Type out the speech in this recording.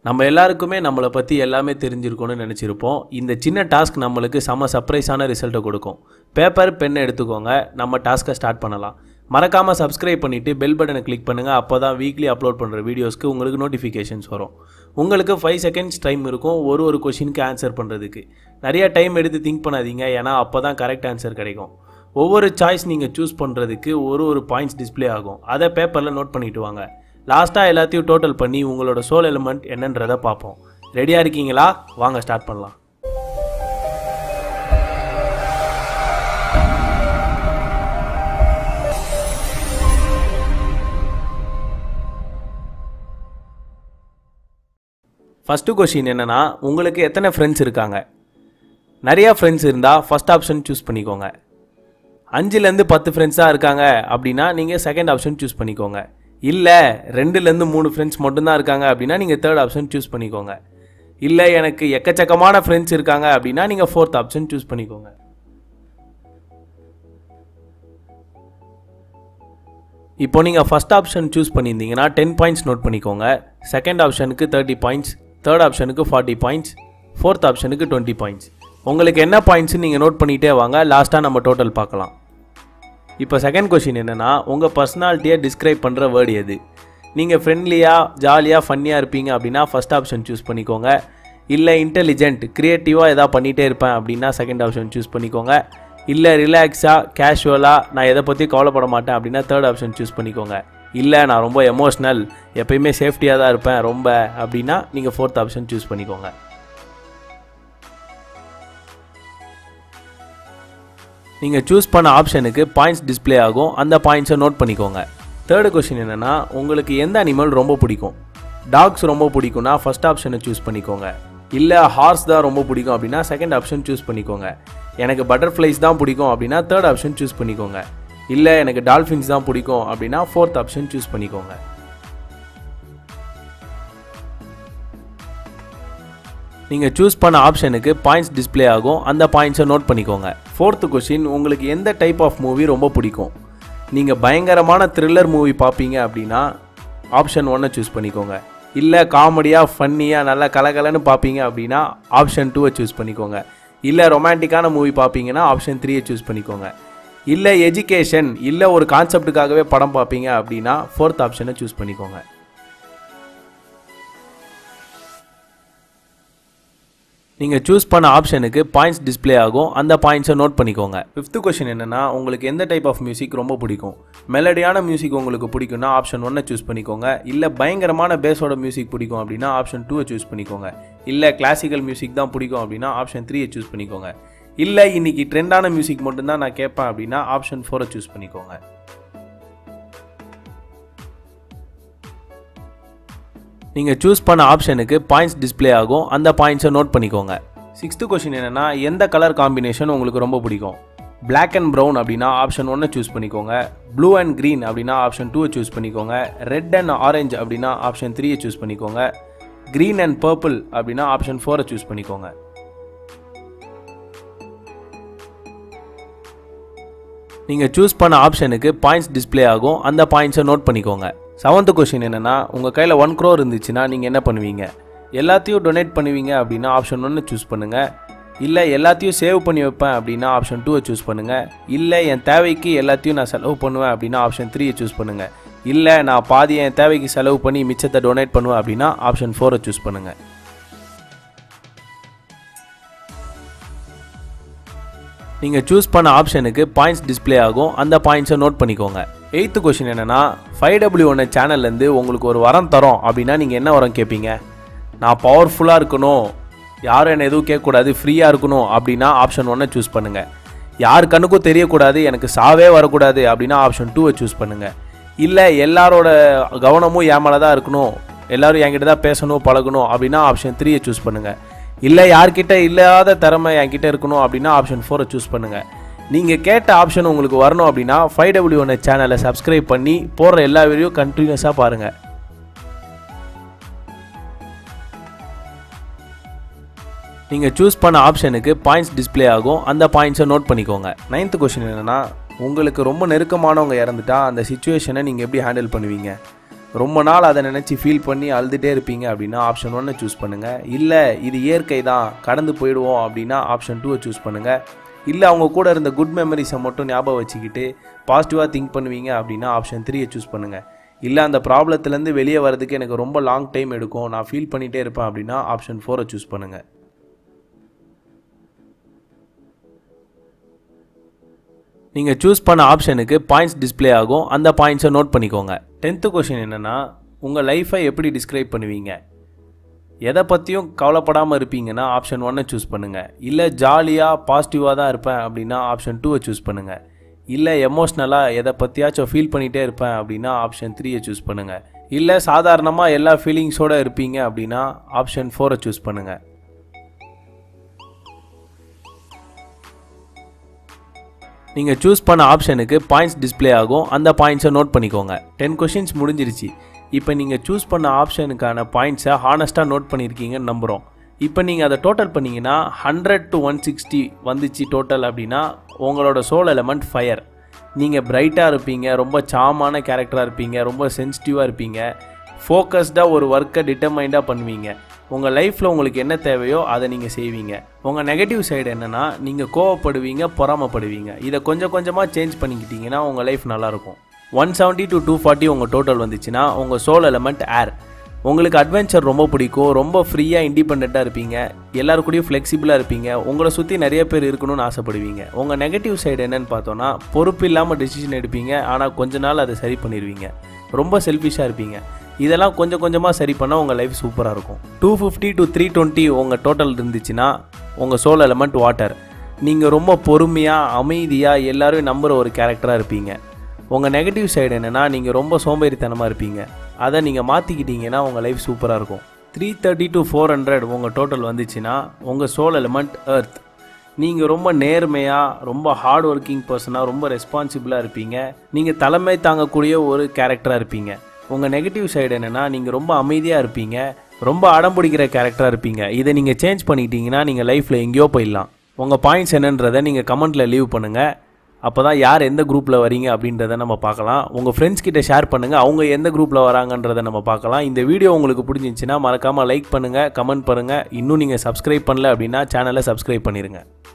நம்ம எல்லாருக்குமே நம்மளை பற்றி எல்லாமே தெரிஞ்சிருக்கணும்னு நினச்சிருப்போம் இந்த சின்ன டாஸ்க் நம்மளுக்கு செம சர்ப்ரைஸான ரிசல்ட்டை கொடுக்கும் பேப்பர் பென் எடுத்துக்கோங்க நம்ம டாஸ்க்கை ஸ்டார்ட் பண்ணலாம் மறக்காமல் சப்ஸ்கிரைப் பண்ணிவிட்டு பெல் பட்டனை கிளிக் பண்ணுங்கள் அப்போ தான் வீக்லி அப்லோட் பண்ணுற வீடியோஸ்க்கு உங்களுக்கு நோட்டிஃபிகேஷன்ஸ் வரும் உங்களுக்கு ஃபைவ் செகண்ட்ஸ் டைம் இருக்கும் ஒரு ஒரு கொஷினுக்கு ஆன்சர் பண்ணுறதுக்கு நிறைய டைம் எடுத்து திங்க் பண்ணாதீங்க ஏன்னா அப்போ தான் கரெக்ட் ஆன்சர் கிடைக்கும் ஒவ்வொரு சாய்ஸ் நீங்கள் சூஸ் பண்ணுறதுக்கு ஒரு ஒரு பாயிண்ட்ஸ் டிஸ்ப்ளே ஆகும் அதை பேப்பரில் நோட் பண்ணிட்டு வாங்க லாஸ்ட்டாக எல்லாத்தையும் டோட்டல் பண்ணி உங்களோட சோல் எலிமெண்ட் என்னன்றதை பார்ப்போம் ரெடியாக இருக்கீங்களா வாங்க ஸ்டார்ட் பண்ணலாம் ஃபஸ்ட்டு கொஷின் என்னென்னா உங்களுக்கு எத்தனை ஃப்ரெண்ட்ஸ் இருக்காங்க நிறையா ஃப்ரெண்ட்ஸ் இருந்தால் ஃபஸ்ட் ஆப்ஷன் சூஸ் பண்ணிக்கோங்க அஞ்சுலேருந்து பத்து ஃப்ரெண்ட்ஸ் தான் இருக்காங்க அப்படின்னா நீங்கள் செகண்ட் ஆப்ஷன் சூஸ் பண்ணிக்கோங்க இல்லை ரெண்டுலேருந்து மூணு ஃப்ரெண்ட்ஸ் மட்டும்தான் இருக்காங்க அப்படின்னா நீங்கள் தேர்ட் ஆப்ஷன் சூஸ் பண்ணிக்கோங்க இல்லை எனக்கு எக்கச்சக்கமான ஃப்ரெண்ட்ஸ் இருக்காங்க அப்படின்னா நீங்கள் ஃபோர்த் ஆப்ஷன் சூஸ் பண்ணிக்கோங்க இப்போ நீங்கள் ஃபஸ்ட் ஆப்ஷன் சூஸ் பண்ணியிருந்தீங்கன்னா டென் பாயிண்ட்ஸ் நோட் பண்ணிக்கோங்க செகண்ட் ஆப்ஷனுக்கு தேர்ட்டி பாயிண்ட்ஸ் தேர்ட் ஆப்ஷனுக்கு ஃபார்ட்டி பாயிண்ட்ஸ் ஃபோர்த் ஆப்ஷனுக்கு டுவெண்ட்டி பாயிண்ட்ஸ் உங்களுக்கு என்ன பாயிண்ட்ஸ் நீங்கள் நோட் பண்ணிகிட்டே வாங்க லாஸ்ட்டாக நம்ம டோட்டல் பார்க்கலாம் இப்போ செகண்ட் கொஷின் என்னென்னா உங்கள் பர்சனாலிட்டியை டிஸ்கிரைப் பண்ணுற வேர்டு எது நீங்கள் ஃப்ரெண்ட்லியாக ஜாலியாக ஃபன்னியாக இருப்பீங்க அப்படின்னா ஃபஸ்ட் ஆப்ஷன் சூஸ் பண்ணிக்கோங்க இல்லை இன்டெலிஜென்ட் க்ரியேட்டிவாக எதாவது பண்ணிகிட்டே இருப்பேன் அப்படின்னா செகண்ட் ஆப்ஷன் சூஸ் பண்ணிக்கோங்க இல்லை ரிலாக்ஸாக கேஷுவலாக நான் எதை பற்றி கவலைப்பட மாட்டேன் அப்படின்னா தேர்ட் ஆப்ஷன் சூஸ் பண்ணிக்கோங்க இல்லை நான் ரொம்ப எமோஷ்னல் எப்பயுமே சேஃப்டியாக தான் இருப்பேன் ரொம்ப அப்படின்னா நீங்கள் ஃபோர்த் ஆப்ஷன் சூஸ் பண்ணிக்கோங்க நீங்கள் சூஸ் பண்ண ஆப்ஷனுக்கு பாயிண்ட்ஸ் டிஸ்ப்ளே ஆகும் அந்த பாயிண்ட்ஸை நோட் பண்ணிக்கோங்க தேர்டு கொஷின் என்னென்னா உங்களுக்கு எந்த அனிமல் ரொம்ப பிடிக்கும் டாக்ஸ் ரொம்ப பிடிக்கும்னா ஃபஸ்ட் ஆப்ஷனை சூஸ் பண்ணிக்கோங்க இல்லை ஹார்ஸ் தான் ரொம்ப பிடிக்கும் அப்படின்னா செகண்ட் ஆப்ஷன் சூஸ் பண்ணிக்கோங்க எனக்கு பட்டர்ஃப்ளைஸ் தான் பிடிக்கும் அப்படின்னா தேர்ட் ஆப்ஷன் சூஸ் பண்ணிக்கோங்க இல்லை எனக்கு டால்ஃபின்ஸ் தான் பிடிக்கும் அப்படின்னா ஃபோர்த் ஆப்ஷன் சூஸ் பண்ணிக்கோங்க நீங்கள் சூஸ் பண்ண ஆப்ஷனுக்கு பாயிண்ட்ஸ் டிஸ்ப்ளே ஆகும் அந்த பாயிண்ட்ஸை நோட் பண்ணிக்கோங்க ஃபோர்த்து கொஷின் உங்களுக்கு எந்த டைப் ஆஃப் மூவி ரொம்ப பிடிக்கும் நீங்கள் பயங்கரமான த்ரில்லர் மூவி பார்ப்பீங்க அப்படின்னா ஆப்ஷன் ஒன்னை சூஸ் பண்ணிக்கோங்க இல்லை காமெடியாக ஃபன்னியாக நல்லா கலகலன்னு பார்ப்பீங்க அப்படின்னா ஆப்ஷன் டூவை சூஸ் பண்ணிக்கோங்க இல்லை ரொமான்டிக்கான மூவி பார்ப்பீங்கன்னா ஆப்ஷன் த்ரீயை சூஸ் பண்ணிக்கோங்க இல்லை எஜுகேஷன் இல்லை ஒரு கான்செப்டுக்காகவே படம் பார்ப்பீங்க அப்படின்னா ஃபோர்த் ஆப்ஷனை சூஸ் பண்ணிக்கோங்க நீங்கள் சூஸ் பண்ண ஆப்ஷனுக்கு பாயிண்ட்ஸ் டிஸ்ப்ளே ஆகும் அந்த பாயிண்ட்ஸை நோட் பண்ணிக்கோங்க ஃபிஃப்த்து கொஷின் என்னென்னா உங்களுக்கு எந்த டைப் ஆஃப் மியூசிக் ரொம்ப பிடிக்கும் மெலடியான மியூசிக் உங்களுக்கு பிடிக்கும்னா ஆப்ஷன் ஒன்னை சூஸ் பண்ணிக்கோங்க இல்லை பயங்கரமான பேஸோட மியூசிக் பிடிக்கும் அப்படின்னா ஆப்ஷன் டூவை சூஸ் பண்ணிக்கோங்க இல்லை கிளாசிக்கல் மியூசிக் தான் பிடிக்கும் அப்படின்னா ஆப்ஷன் த்ரீயை சூஸ் பண்ணிக்கோங்க இல்லை இன்னைக்கு ட்ரெண்டான மியூசிக் மட்டும்தான் நான் கேட்பேன் அப்படின்னா ஆப்ஷன் ஃபோரை சூஸ் பண்ணிக்கோங்க நீங்கள் சூஸ் பண்ண ஆப்ஷனுக்கு பாயிண்ட்ஸ் டிஸ்ப்ளே ஆகும் அந்த பாயிண்ட்ஸை நோட் பண்ணிக்கோங்க சிக்ஸ்த்து கொஷின் என்னென்னா எந்த கலர் காம்பினேஷன் உங்களுக்கு ரொம்ப பிடிக்கும் பிளாக் அண்ட் ப்ரௌன் அப்படின்னா ஆப்ஷன் ஒன்னை சூஸ் பண்ணிக்கோங்க ப்ளூ அண்ட் க்ரீன் அப்படின்னா ஆப்ஷன் டூவை சூஸ் பண்ணிக்கோங்க ரெட் அண்ட் ஆரஞ்சு அப்படின்னா ஆப்ஷன் த்ரீயை சூஸ் பண்ணிக்கோங்க க்ரீன் அண்ட் பர்பிள் அப்படின்னா ஆப்ஷன் ஃபோரை சூஸ் பண்ணிக்கோங்க நீங்கள் சூஸ் பண்ண ஆப்ஷனுக்கு பாயிண்ட்ஸ் டிஸ்ப்ளே ஆகும் அந்த பாயிண்ட்ஸை நோட் பண்ணிக்கோங்க செவன்த்து கொஷின் என்னென்னா உங்கள் கையில் ஒன் க்ரோர் இருந்துச்சுன்னா நீங்கள் என்ன பண்ணுவீங்க எல்லாத்தையும் டொனேட் பண்ணுவீங்க அப்படின்னா ஆப்ஷன் ஒன்று சூஸ் பண்ணுங்கள் இல்லை எல்லாத்தையும் சேவ் பண்ணி வைப்பேன் அப்படின்னா ஆப்ஷன் டூவை சூஸ் பண்ணுங்கள் இல்லை என் தேவைக்கு எல்லாத்தையும் நான் செலவு பண்ணுவேன் அப்படின்னா ஆப்ஷன் த்ரீயை சூஸ் பண்ணுங்கள் இல்லை நான் பாதி என் தேவைக்கு செலவு பண்ணி மிச்சத்தை டொனேட் பண்ணுவேன் அப்படின்னா ஆப்ஷன் ஃபோரை சூஸ் பண்ணுங்கள் நீங்கள் சூஸ் பண்ண ஆப்ஷனுக்கு பாயிண்ட்ஸ் டிஸ்ப்ளே ஆகும் அந்த பாயிண்ட்ஸை நோட் பண்ணிக்கோங்க எயித்து கொஷின் என்னென்னா ஃபைவ் டபிள்யூ ஒன்று சேனல்லேருந்து உங்களுக்கு ஒரு வரம் தரோம் அப்படின்னா நீங்கள் என்ன வரம் கேட்பீங்க நான் பவர்ஃபுல்லாக இருக்கணும் யாரும் என்னை எதுவும் கேட்கக்கூடாது ஃப்ரீயாக இருக்கணும் அப்படின்னா ஆப்ஷன் ஒன்னை சூஸ் பண்ணுங்கள் யார் கண்ணுக்கும் தெரியக்கூடாது எனக்கு சாவே வரக்கூடாது அப்படின்னா ஆப்ஷன் டூவை சூஸ் பண்ணுங்கள் இல்லை எல்லாரோட கவனமும் என் மேலே தான் இருக்கணும் எல்லோரும் என்கிட்ட தான் பேசணும் பழகணும் அப்படின்னா ஆப்ஷன் த்ரீயை சூஸ் பண்ணுங்கள் இல்லை யார்கிட்ட இல்லாத திறமை என்கிட்ட இருக்கணும் அப்படின்னா ஆப்ஷன் ஃபோரை சூஸ் பண்ணுங்கள் நீங்கள் கேட்ட ஆப்ஷன் உங்களுக்கு வரணும் அப்படின்னா ஃபைவ் டபிள்யூ ஒன் சேனலை சப்ஸ்கிரைப் பண்ணி போடுற எல்லா வீடியோ கண்டினியூஸாக பாருங்கள் நீங்கள் சூஸ் பண்ண ஆப்ஷனுக்கு பாயிண்ட்ஸ் டிஸ்ப்ளே ஆகும் அந்த பாயிண்ட்ஸை நோட் பண்ணிக்கோங்க நைன்த் கொஷின் என்னென்னா உங்களுக்கு ரொம்ப நெருக்கமானவங்க இறந்துட்டா அந்த சுச்சுவேஷனை நீங்கள் எப்படி ஹேண்டில் பண்ணுவீங்க ரொம்ப நாள் அதை நினச்சி ஃபீல் பண்ணி அழுதுகிட்டே இருப்பீங்க அப்படின்னா ஆப்ஷன் ஒன்னை சூஸ் பண்ணுங்கள் இல்லை இது இயற்கை தான் கடந்து போயிடுவோம் அப்படின்னா ஆப்ஷன் டூவை சூஸ் பண்ணுங்கள் இல்லை அவங்க கூட இருந்த குட் மெமரிஸை மட்டும் ஞாபகம் வச்சுக்கிட்டு பாசிட்டிவாக திங்க் பண்ணுவீங்க அப்படின்னா ஆப்ஷன் த்ரீயை சூஸ் பண்ணுங்கள் இல்லை அந்த ப்ராப்ளத்துலேருந்து வெளியே வரதுக்கு எனக்கு ரொம்ப லாங் டைம் எடுக்கும் நான் ஃபீல் பண்ணிகிட்டே இருப்பேன் அப்படின்னா ஆப்ஷன் ஃபோரை சூஸ் பண்ணுங்கள் நீங்கள் சூஸ் பண்ண ஆப்ஷனுக்கு பாயிண்ட்ஸ் டிஸ்ப்ளே ஆகும் அந்த பாயிண்ட்ஸை நோட் பண்ணிக்கோங்க டென்த்து கொஷின் என்னென்னா உங்கள் லைஃப்பை எப்படி டிஸ்கிரைப் பண்ணுவீங்க எதை பற்றியும் கவலைப்படாமல் இருப்பீங்கன்னா ஆப்ஷன் ஒன்னை சூஸ் பண்ணுங்கள் இல்லை ஜாலியாக பாசிட்டிவாக தான் இருப்பேன் அப்படின்னா ஆப்ஷன் டூவை சூஸ் பண்ணுங்கள் இல்லை எமோஷ்னலாக எதை பற்றியாச்சும் ஃபீல் பண்ணிகிட்டே இருப்பேன் அப்படின்னா ஆப்ஷன் த்ரீயை சூஸ் பண்ணுங்கள் இல்லை சாதாரணமாக எல்லா ஃபீலிங்ஸோடு இருப்பீங்க அப்படின்னா ஆப்ஷன் ஃபோரை சூஸ் பண்ணுங்கள் நீங்கள் சூஸ் பண்ண ஆப்ஷனுக்கு பாயிண்ட்ஸ் டிஸ்ப்ளே ஆகும் அந்த பாயிண்ட்ஸை நோட் பண்ணிக்கோங்க டென் கொஷின்ஸ் முடிஞ்சிருச்சு இப்போ நீங்கள் சூஸ் பண்ண ஆப்ஷனுக்கான பாயிண்ட்ஸை ஹானஸ்ட்டாக நோட் பண்ணியிருக்கீங்கன்னு நம்புகிறோம் இப்போ நீங்கள் அதை டோட்டல் பண்ணிங்கன்னா ஹண்ட்ரட் டு ஒன் சிக்ஸ்டி வந்துச்சு டோட்டல் அப்படின்னா உங்களோட சோல் எலமெண்ட் ஃபயர் நீங்கள் பிரைட்டாக இருப்பீங்க ரொம்ப சாமான கேரக்டராக இருப்பீங்க ரொம்ப சென்சிட்டிவாக இருப்பீங்க ஃபோக்கஸ்டாக ஒரு ஒர்க்கை டிட்டர்மைண்டாக பண்ணுவீங்க உங்கள் லைஃப்பில் உங்களுக்கு என்ன தேவையோ அதை நீங்கள் செய்வீங்க உங்கள் நெகட்டிவ் சைடு என்னென்னா நீங்கள் கோவப்படுவீங்க பொறாமப்படுவீங்க இதை கொஞ்சம் கொஞ்சமாக சேஞ்ச் பண்ணிக்கிட்டீங்கன்னா உங்கள் லைஃப் நல்லாயிருக்கும் one seventy to two forty உங்கள் டோட்டல் வந்துச்சுன்னா உங்கள் சோல் எலமெண்ட் ஏர் உங்களுக்கு அட்வென்ச்சர் ரொம்ப பிடிக்கும் ரொம்ப ஃப்ரீயாக இண்டிபெண்ட்டாக இருப்பீங்க எல்லாரு கூடயும் ஃப்ளெக்சிபிளாக இருப்பீங்க உங்களை சுற்றி நிறைய பேர் இருக்கணும்னு ஆசைப்படுவீங்க உங்கள் நெகட்டிவ் சைடு என்னன்னு பார்த்தோன்னா பொறுப்பு இல்லாமல் டெசிஷன் எடுப்பீங்க ஆனால் கொஞ்ச நாள் அதை சரி பண்ணிடுவீங்க ரொம்ப செல்ஃபிஷாக இருப்பீங்க இதெல்லாம் கொஞ்சம் கொஞ்சமாக சரி பண்ணால் உங்கள் லைஃப் சூப்பராக இருக்கும் two fifty to three twenty உங்கள் டோட்டல் இருந்துச்சுன்னா உங்கள் சோல் எலமெண்ட் வாட்டர் நீங்கள் ரொம்ப பொறுமையாக அமைதியாக எல்லாரும் நம்புகிற ஒரு கேரக்டராக இருப்பீங்க உங்கள் நெகட்டிவ் சைடு என்னென்னா நீங்கள் ரொம்ப சோம்பேறித்தனமாக இருப்பீங்க அதை நீங்கள் மாற்றிக்கிட்டீங்கன்னா உங்கள் லைஃப் சூப்பராக இருக்கும் three thirty to four hundred உங்கள் டோட்டல் வந்துச்சுன்னா உங்கள் சோல் எலமெண்ட் எர்த் நீங்கள் ரொம்ப நேர்மையாக ரொம்ப ஹார்ட் ஒர்க்கிங் பர்சனாக ரொம்ப ரெஸ்பான்சிபிளாக இருப்பீங்க நீங்கள் தலைமை தாங்கக்கூடிய ஒரு கேரக்டராக இருப்பீங்க உங்கள் நெகட்டிவ் சைடு என்னென்னா நீங்கள் ரொம்ப அமைதியாக இருப்பீங்க ரொம்ப அடம் பிடிக்கிற கேரக்டராக இருப்பீங்க இதை நீங்கள் சேஞ்ச் பண்ணிக்கிட்டீங்கன்னா நீங்கள் லைஃப்பில் எங்கேயோ போயிடலாம் உங்கள் பாயிண்ட்ஸ் என்னன்றதை நீங்கள் கமெண்ட்டில் லீவ் பண்ணுங்கள் அப்போ தான் யார் எந்த குரூப்பில் வரீங்க அப்படின்றத நம்ம பார்க்கலாம் உங்கள் ஃப்ரெண்ட்ஸ் கிட்ட ஷேர் பண்ணுங்கள் அவங்க எந்த குரூப்பில் வராங்கன்றதை நம்ம பார்க்கலாம் இந்த வீடியோ உங்களுக்கு பிடிச்சிருந்துச்சின்னா மறக்காமல் லைக் பண்ணுங்கள் கமெண்ட் பண்ணுங்கள் இன்னும் நீங்கள் சப்ஸ்கிரைப் பண்ணல அப்படின்னா சேனலை சப்ஸ்கிரைப் பண்ணிடுங்க